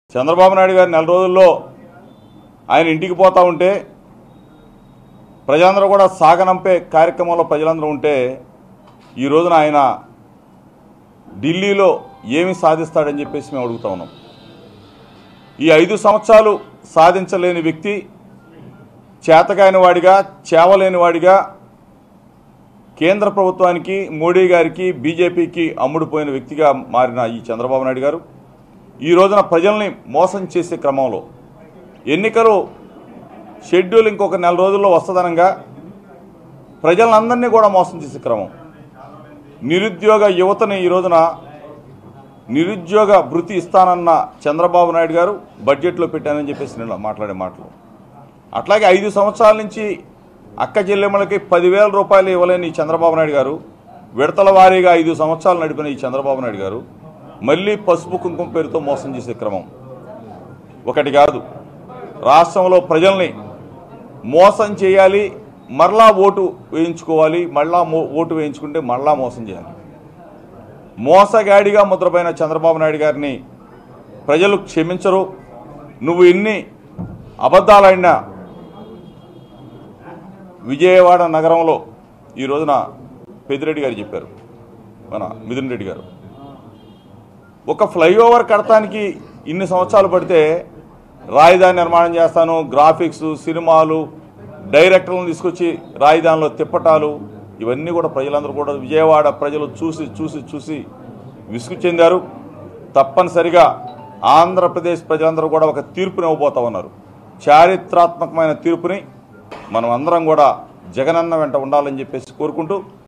చంద్రబాబు నాయుడు గారు నెల రోజుల్లో ఆయన ఇంటికి పోతా ఉంటే ప్రజలందరూ కూడా సాగనంపే కార్యక్రమంలో ప్రజలందరూ ఉంటే ఈ రోజున ఆయన ఢిల్లీలో ఏమి సాధిస్తాడని చెప్పేసి మేము అడుగుతా ఉన్నాం ఈ ఐదు సంవత్సరాలు సాధించలేని వ్యక్తి చేతకాని వాడిగా చేవలేని వాడిగా కేంద్ర ప్రభుత్వానికి మోడీ గారికి బీజేపీకి అమ్ముడుపోయిన వ్యక్తిగా మారిన ఈ చంద్రబాబు నాయుడు గారు ఈ రోజున ప్రజల్ని మోసం చేసే క్రమంలో ఎన్నికలు షెడ్యూల్ ఇంకొక నెల రోజుల్లో వస్తుందనంగా ప్రజలందరినీ కూడా మోసం చేసే క్రమం నిరుద్యోగ యువతని ఈ రోజున నిరుద్యోగ భృతి ఇస్తానన్న చంద్రబాబు నాయుడు గారు బడ్జెట్లో పెట్టానని చెప్పేసి నేను మాట్లాడే మాటలు అట్లాగే ఐదు సంవత్సరాల నుంచి అక్క చెల్లెమ్మలకి పదివేల రూపాయలు ఇవ్వలేని ఈ చంద్రబాబు నాయుడు గారు విడతల వారీగా ఐదు సంవత్సరాలు నడిపిన ఈ చంద్రబాబు నాయుడు గారు మళ్ళీ పసుపు కుంకుమ పేరుతో మోసం చేసే క్రమం ఒకటి కాదు రాష్ట్రంలో ప్రజల్ని మోసం చేయాలి మరలా ఓటు వేయించుకోవాలి మళ్ళా మో- ఓటు వేయించుకుంటే మళ్ళా మోసం చేయాలి మోసగాడిగా ముద్రపోయిన చంద్రబాబు నాయుడు గారిని ప్రజలు క్షమించరు నువ్వు ఎన్ని అబద్ధాలైనా విజయవాడ నగరంలో ఈ రోజున పెద్దిరెడ్డి గారు చెప్పారు మన మిథున్ రెడ్డి గారు ఒక ఫ్లైఓవర్ కడటానికి ఇన్ని సంవత్సరాలు పడితే రాజధాని నిర్మాణం చేస్తాను గ్రాఫిక్స్ సినిమాలు డైరెక్టర్లను తీసుకొచ్చి రాజధానిలో తిప్పటాలు ఇవన్నీ కూడా ప్రజలందరూ కూడా విజయవాడ ప్రజలు చూసి చూసి చూసి విసుగు చెందారు తప్పనిసరిగా ఆంధ్రప్రదేశ్ ప్రజలందరూ కూడా ఒక తీర్పుని ఇవ్వబోతా ఉన్నారు చారిత్రాత్మకమైన తీర్పుని మనం అందరం కూడా జగనన్న వెంట ఉండాలని చెప్పేసి కోరుకుంటూ